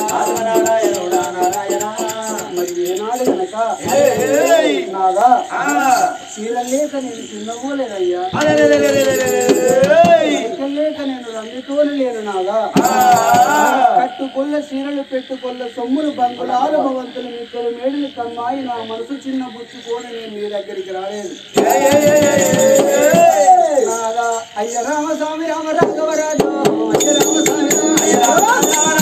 మరి ఏనాడు గనక నాగా చీరలు లేక నేను చిన్నపోలేదయ్యా ఎక్కలు లేక నేను రంగుతోలు లేను నాగా కట్టుకొల్ల చీరలు పెట్టుకొల్ల సొమ్ములు బంగుళాలు భవంతులు మిద్దరు మేడులు కమ్మాయి నా మనసు చిన్న బుచ్చుకొని నేను మీ దగ్గరికి రాలేదు నాగా అయ్య రామస్వామి రామ రాఘవరాజు అయ్య రామస్వామి రామ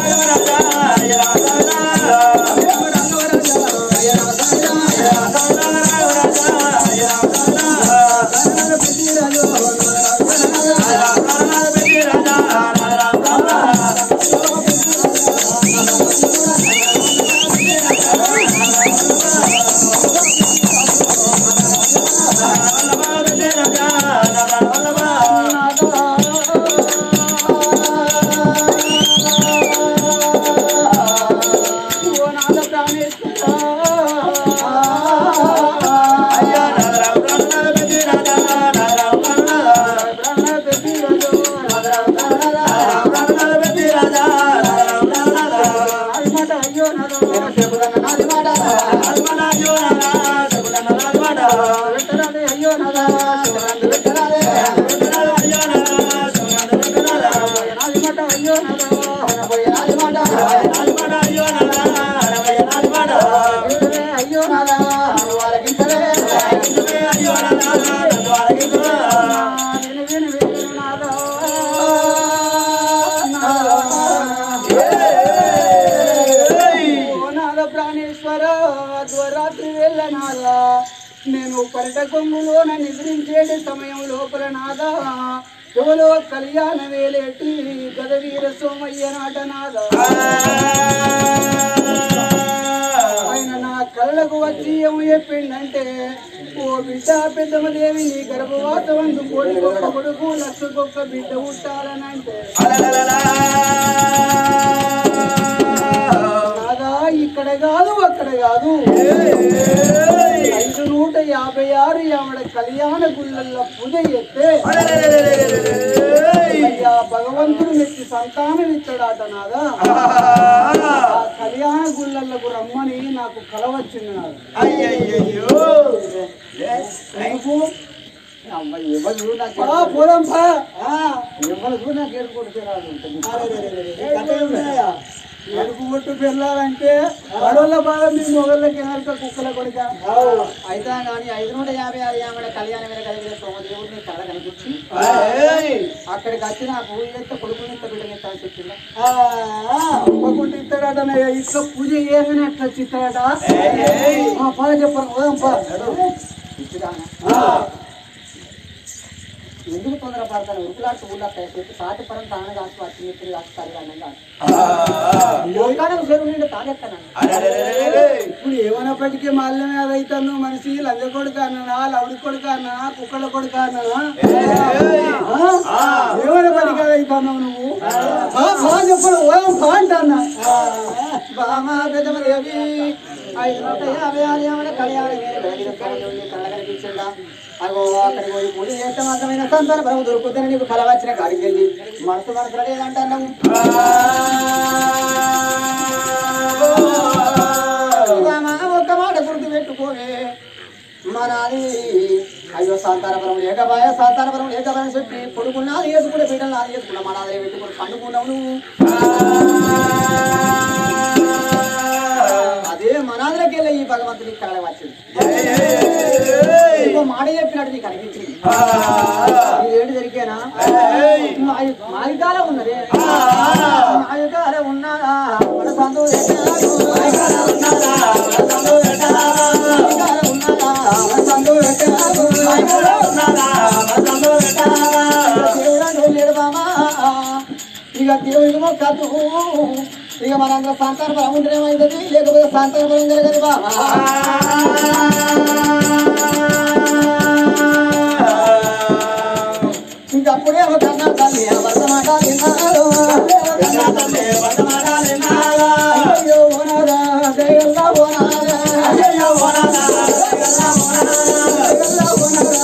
ఓ నాద అయ్యో నాదా అయ్యో అయ్యో నాదా నేను విను విను నాదా ఓ నాద ప్రాణేశ్వర ద్వారాత్రి వేళ నాదా నేను పరిట కొంగులోన నిద్రించేటి సమయం లోపల నాదా ఎవరో కళ్యాణ వేలేటి గదవీర సోమయ్య నాట నాదా ఆయన నా కళ్ళకు వచ్చి ఏమి చెప్పిండంటే ఓ బిడ్డ పెద్దమదేవి నీ గర్భవాత వందు కోటికొక్క కొడుకు లక్షకొక్క బిడ్డ పుట్టాలనంటే నాదా ఇక్కడ కాదు అక్కడ కాదు ఐదు నూట యాభై ఆరు ఆవిడ కళ్యాణ గుళ్ళల్లో పూజ చేస్తే అయ్యా భగవంతుడు మెచ్చి సంతానం ఇచ్చాడట నాదా ఆ కళ్యాణ గుళ్ళకు రమ్మని నాకు కల వచ్చింది నాదా ఎందుకు? ఆ, పోదాం పా. ఎరుపు కొట్టు పెళ్ళాలంటే ఆడోళ్ళ బాధ మీ మొగళ్ళకి ఎనక కుక్కల కొడుక అయితే కానీ ఐదు నూట యాభై ఆరు యాభై కళ్యాణ మీద కలిగిన సోమదేవుడిని కళ కనిపించి అక్కడికి వచ్చి నాకు ఊళ్ళెత్త కొడుకుని ఎత్త బిడ్డని ఎత్త అని చెప్పిందా ఒక్కొక్కటి ఇస్తాడట ఇక్క పూజ చేయగానే అట్లా చిత్తాడట పా చెప్పరు పోదాం పా పిచ్చిదానా? ఎందుకు తొందర పడతాను ఉరుకులాంటి ఊళ్ళో చెప్పి సాటి పరం తాను కాసు వచ్చి మిత్రులు కాసు తల్లిదండం కాదు లోకాలకు చెరువు నిండి తాగెత్తాను ఇప్పుడు ఏమైనప్పటికీ మాల్యమే అదైతాను మనిషి లంజ కొడుకు అన్నా లౌడి కొడుకు అన్నా కుక్కల కొడుకు అన్నా ఏమైనప్పటికీ అదైతాను నువ్వు ఆ, బా చెప్పడు ఓం బా అంటన్నా బామా పెద్దమదేవి ఐదు నూట యాభై ఆరు యాభై కళ్యాణ మీద కలిగిన సోమదేవుడిని కళ కనిపించిందా అగో అక్కడికి పోయి పూజ చేస్తే మాత్రమైన సంతాన ప్రభు దొరుకుతుందని నీకు కళ వచ్చిన కాడికి వెళ్ళి మనసు మనసులో లేదంటున్నావు బామా ఒక్క మాట గుర్తు పెట్టుకోవే మా నాది అయ్యో సాంతానపురం లేకబాయ సాంతానపురం లేకబాయని చెప్పి కొడుకున్నాది వేసుకునే బిడ్డలు నాది వేసుకున్నా మా నాదే పెట్టుకుని పండుకున్నావు నువ్వు అదే మనాదులకి వెళ్ళి ఈ భగవంతుని కళ వచ్చింది ఇంకో మాట చెప్పినట్టు నీకు అనిపించింది ఏంటి జరిగేనా మాయికాల ఉన్నదే మాయికాల ఉన్నదా మన సంతోషాలు మాయికాల ఉన్నదా మన సంతోషాలు మాయికాల ఉన్నదా మన సంతోషాలు మాయికాల ఉన్నదా మన సంతోషాలు దేవుడు లేడు బామా ఇక దేవుడికి మొక్కదు ఇక మనందరం సంతాన బలం ఉంటేనేమైంది లేకపోతే సంతాన బలం జరగదు బామా ఇంకప్పుడే ఒక కన్నా తల్లి వర్తమాట విన్నాడు అయ్యో ఓనారా దయగల్లా ఓనారా అయ్యో ఓనారా దయగల్లా ఓనారా దయగల్లా ఓనారా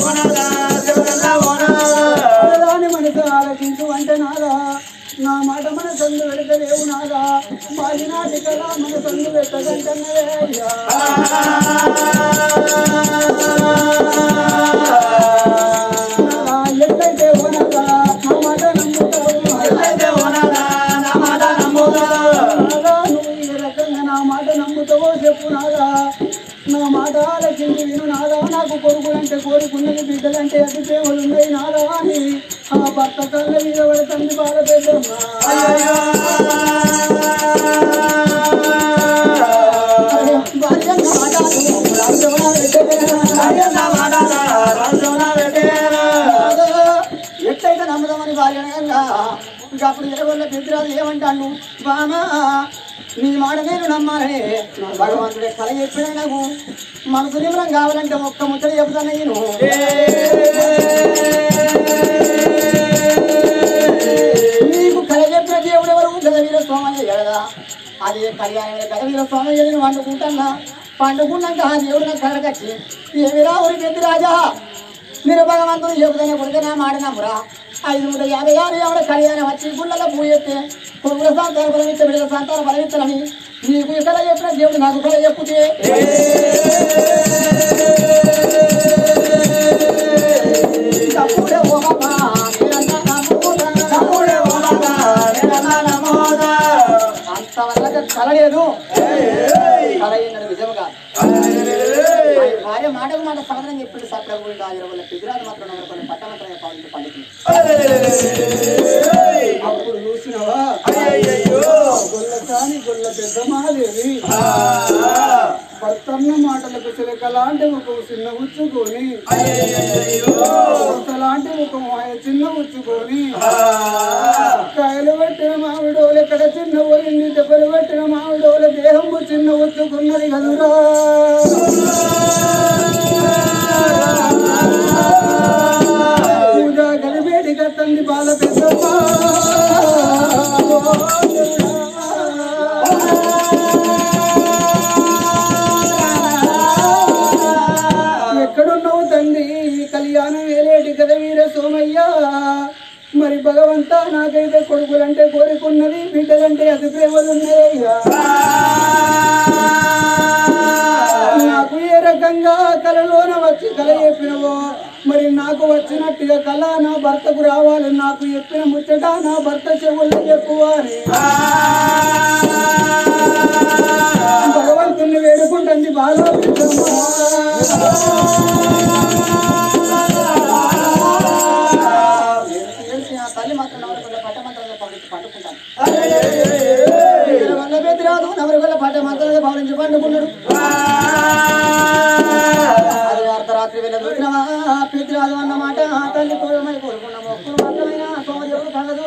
దయగల్లా ఓనారా దాని మనసు ఆలోచించు అంటే నారా నా మాట మన సందు పెడతలేవు నాదా బాలినాటి కళ మన సందు పెట్టదంటన్నదే అయ్యా నాదా, ఎట్లయితే ఓనదా నా మాట నమ్ముతావు నాదా, నువ్వు ఈ రకంగా నా మాట నమ్ముతావో చెప్పు నాదా నా మాట ఆలోచించి విను నాదా నాకు కొడుకులంటే కోరుకున్నది బిడ్డలంటే అతి ప్రేమలు ఉన్నాయి నాదా అని ఆ భర్త కళ్ళ మీద పడుతుంది బాధ పెద్దమ్మా భార్య నా మాట రాజవన ఎట్లయితే నమ్ముదామని భార్య ఇంకా అప్పుడు ఎరగొల్ల పెద్దరాజు ఏమంటాను బామా నీ మాట నేను నమ్మాలని భగవంతుడే కల చెప్పిన నాకు మనసు నిమ్మలం కావాలంటే ఒక్క ముచ్చట చెబుతాను నేను నీకు కల చెప్పిన దేవుడు ఎవరు గదవీర స్వామయ్య కదా అదే కళ్యాణమే గదవీర స్వామయ్య నేను వండుకుంటానా పండుకున్నాక ఆ దేవుడు నాకు కలగచ్చి ఏమిరా ఊరి పెద్ద రాజా మీరు భగవంతుడు చెబుతానే కొడితే నా మాట నమ్మురా ఐదు వందల యాభై ఆరు ఎవడ కళ్యాణం వచ్చి గుళ్ళలో పూయెత్తే కొడుకుల సంతాన బలమిచ్చ బిడ్డల సంతాన బలమిచ్చలని నీకు ఇక్కడ చెప్పిన దేవుడు నాకు కల చెప్పుతే తప్పుడే ఓ బాబా, నేనన్నా నమ్ముకున్నా. అంతవరకు కలలేదు కల అయినది నిజం కాదు ఆయన భార్య మాటకు మాట సమాధానం చెప్పింది సప్రభు రాజు వల్ల పిదిరాజు మాత్రం నమ్మకం కొన్ని పట్టమంత్రం పాలించి పండుతుంది అప్పుడు చూసినవా గొల్ల కాని గొల్ల పెద్దమాదేవి భర్తన్న మాటలకు చిలకలాంటి ముఖం చిన్న ఉచ్చుకొని లాంటి ముఖం ఆయన చిన్న ఉచ్చుకొని కాయలు పెట్టిన మామిడోలు ఎక్కడ చిన్న పోయింది దెబ్బలు పెట్టిన మామిడోలు దేహం చిన్న ఉచ్చుకున్నది కదురా పూజ గలిబేడి కత్తంది బాల పెద్దమ్మా ఎక్కడున్నావు తండ్రి ఈ కళ్యాణం వేలేటి కదా వీర సోమయ్య మరి భగవంతా నాకైతే కొడుకులంటే కోరుకున్నది బిడ్డలంటే అతి ప్రేమలున్నాయ్యా నాకు ఏ రకంగా కలలోన వచ్చి కల చెప్పినవో మరి నాకు వచ్చినట్టుగా కళ నా భర్తకు రావాలి నాకు చెప్పిన ముచ్చట నా భర్త చెవుల్లో చెప్పువాలి భగవంతుని వేడుకుంటుంది బాగా తల్లి మాత్రం నవరగొల్ల పట్ట మంత్రాలు పండించి పండుకుంటాను వల్ల పెద్దరాదు నవరగొల్ల పట్ట మంత్రాలు భావించి పండుకున్నాడు అది అర్ధరాత్రి వెళ్ళ దొరికినవా పెద్దరాదు అన్నమాట ఆ తల్లి కోరమై కోరుకున్న మొక్కులు మాత్రమైన సోమదేవుడు కలదు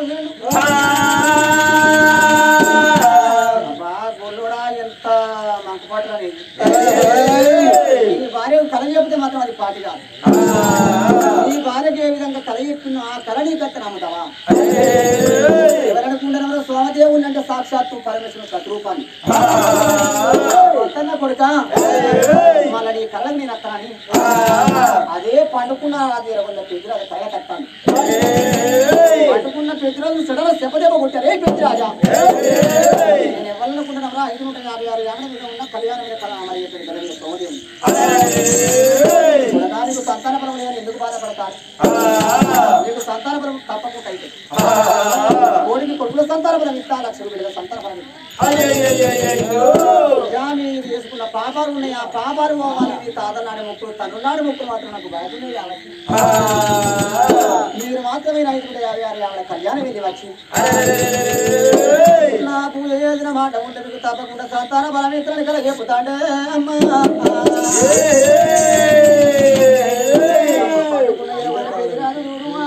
అబ్బా గొల్లుడా ఎంత మంకుపాటురా నీది నీ భార్య కళ చెబితే మాత్రం అది పాటి కాదు నీ భార్యకి ఏ విధంగా కళ చెప్పిన ఆ కళ నీ కత్త నమ్ముతావా ఎవరనుకుంటున్నారో సోమదేవుని అంటే సాక్షాత్తు పరమేశ్వరుని సద్రూపాన్ని వద్దన్న కొడుక మళ్ళీ నీ కళ్ళని నేను అత్తనని అదే పండుకున్న అది ఇరవై పెద్దలు అది కళ కట్టాను పట్టుకున్న పెద్దరాజు సడల చెప్పదేమో కొట్టారు ఏ పెద్దరాజా నేను ఎవరనుకుంటున్నా ఐదు నూట యాభై ఆరు యాభై మీద ఉన్న కళ్యాణం మీద కళ మరి చెప్పిన కళ మీద సోమదేవుని కులగానికి సంతాన బలం లేదని ఎందుకు బాధపడతారు మీకు సంతాన బలం తప్పకుండా అయితే కోడికి కొడుకుల సంతాన బలం ఇస్తా లక్షలు విడుదల సంతాన బలం ఇస్తా ఇలా మీరు చేసుకున్న పాపాలు ఉన్నాయి ఆ పాపాలు పోవాలి మీ తాతనాడి ముక్కులు తన్నునాడి ముక్కులు మాత్రం నాకు బయటనే యావచ్చి మీరు మాత్రమే ఐదు వందల యాభై ఆరు యాభై కళ్యాణం వెళ్ళి వచ్చి నా పూజ చేసిన మాట ఉంటే మీకు తప్పకుండా సంతాన బలం ఇతరులు కల చెప్పుతాండే అమ్మా పట్టుకున్న ఇరవై పెదిరాలు చూడుమా.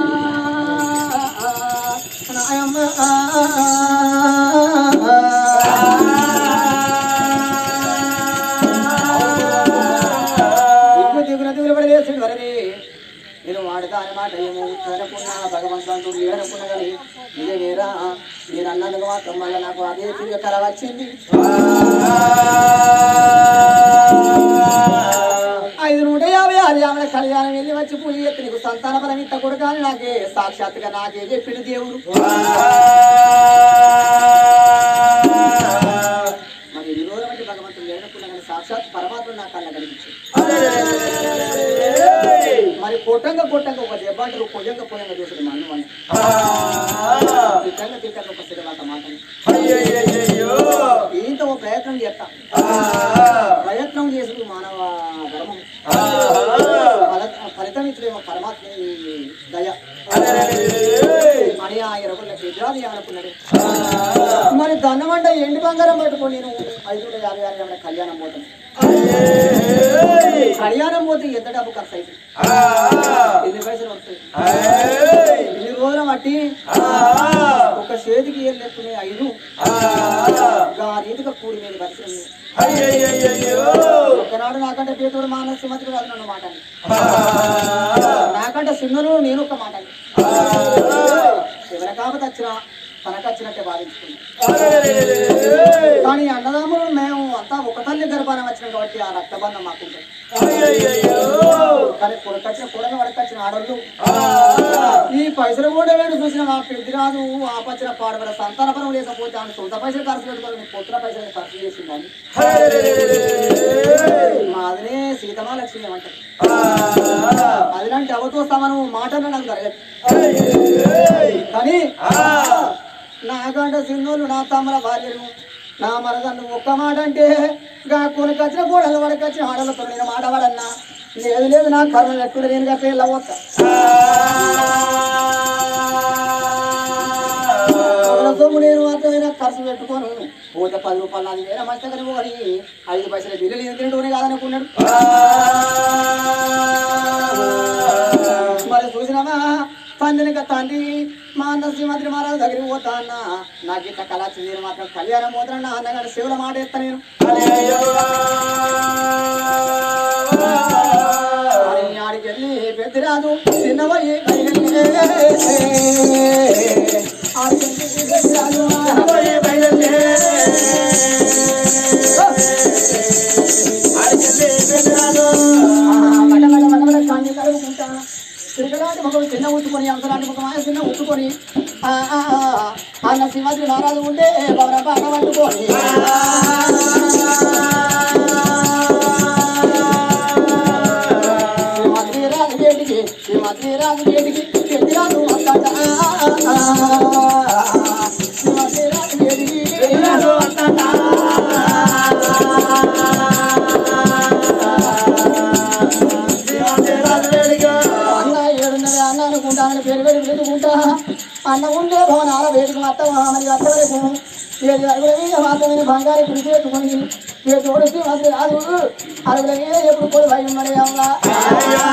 దిగ్గు దిగున దిగులు పడి లేచిండు వరని నేను వాడతా అనే మాట ఏమో అనుకున్నా భగవంతుడు ఏడనుకున్నా కానీ ఇదే వేరా నేను అన్నందుకు మాత్రం మళ్ళీ నాకు అదే తిరిగి కల వచ్చింది ఐదు నూట యాభై ఆరు ఆమె కళ్యాణం వెళ్ళి వచ్చి పూజ చేస్తే నీకు సంతాన బలం ఇంత కొడుకు అని నాకే సాక్షాత్తుగా నాకే చెప్పిండు దేవుడు మరి ఈ రోజు బట్టి భగవంతుడు లేనప్పుడు కానీ సాక్షాత్ పరమాత్మ నా కళ్ళ కనిపించింది మరి కొట్టంగా కొట్టంగా ఒక దెబ్బ అంటారు పొయ్యంగా పొయ్యంగా చూసాడు మా అన్న వాళ్ళు తిట్టంగా తిట్టంగా ఒక సిగమాట మాటని ఇంత ఓ ప్రయత్నం చేస్తాం ప్రయత్నం చేసుడు మానవ ధర్మం ఫల- ఫలితం ఇచ్చుడేమో పరమాత్మ ఈ దయ అని ఆ ఇరవై విగ్రహాలు ఏమనుకున్నాడు మరి దండమంట ఎండి బంగారం పట్టుకొని నేను ఐదు వందల యాభై ఆరు ఏమైనా కళ్యాణం పోతాను కళ్యాణం పోతే ఎంత డబ్బు ఖర్చు అయితే ఎన్ని పైసలు వస్తాయి ఇన్ని రోజుల మట్టి ఒక చేతికి ఏం లేకునే ఐదు ఆ రీతిగా కూడి మీద పరిశ్రమ ఒకనాడు నాకంటే పేదోడు మానవ మంత్రి కాదు నన్ను మాట నాకంటే సిన్నలు నేను ఒక మాట ఎవరి కాకపోతే వచ్చినా తనకు వచ్చినట్టే భావించుకున్నాను కానీ అన్నదమ్ములు మేము అంతా ఒక తల్లి గర్భానం వచ్చినాం కాబట్టి ఆ రక్తబంధం మాకుంటుంది కానీ కొడుకొచ్చిన కూడని వడకొచ్చిన ఆడోళ్ళు ఈ పైసలు కూడా వేడు చూసిన మా పెద్ద రాదు ఆపచ్చిన పాడబడ సంతానపరం లేకపోతే ఆమె సొంత పైసలు ఖర్చు పెట్టుకోవాలి పొత్తుల పైసలు ఖర్చు చేసిందని మాదినే సీతమా లక్ష్మి ఏమంటారు అదిలాంటి అవతో సమానం మాటలు నాకు జరగదు కానీ నాకంటే సిన్నోళ్ళు నా తమ్ముల భార్యను నా మనదన్ను ఒక్క మాట అంటే గా కొనుకొచ్చిన గోడలు వడకొచ్చిన ఆడలతో నేను మాట వాడన్నా లేదు లేదు నా కర్మ ఎక్కడ నేను గట్ట వెళ్ళవచ్చ సొమ్ము నేను మాత్రమే ఖర్చు పెట్టుకోను పోతే పది రూపాయలు నాది వేరే మంచిగా పోని ఐదు పైసల బిల్లులు ఏం తింటూనే కాదనుకున్నాడు మరి చూసినావా తండ్రిని తండ్రి మా అన్న శ్రీమంత్రి మహారాజు దగ్గరికి పోతా అన్న నాకు ఇంత కళ వచ్చింది నేను మాత్రం కళ్యాణం పోతున్నా అన్నగారి శివుల మాట ఎత్తా నేను అని ఆడికి వెళ్ళి పెద్దరాదు చిన్నవయ్యి తిరగలాంటి ముఖం చిన్న ఉట్టుకొని అంతలాంటి ముఖం ఆయన చిన్న ఉట్టుకొని ఆ, ఆ, ఆ, అన్న సింహాద్రి మహారాజు ఉంటే బవర బాగా పట్టుకొని శ్రీమతి రాజు వేడికి శ్రీమతి రాజు వేడికి పెద్దరాజు వస్తాట శ్రీమతి రాజు వేడికి పెద్దరాజు వస్తాట అన్న ఏడున్నర అన్న అనుకుంటా అని పేరు పెట్టి పెట్టుకుంటా అన్న ఉండే భవనాల వేడికి మొత్తం మరి అత్త వరకు ఏడు అరుగుల మీద మాత్రమే బంగారు పిలిచి పెట్టుకొని ఏ తోడు శ్రీమంత్రి రాదు అరుగుల మీద ఎప్పుడు కూడా భయం మరి అమ్మ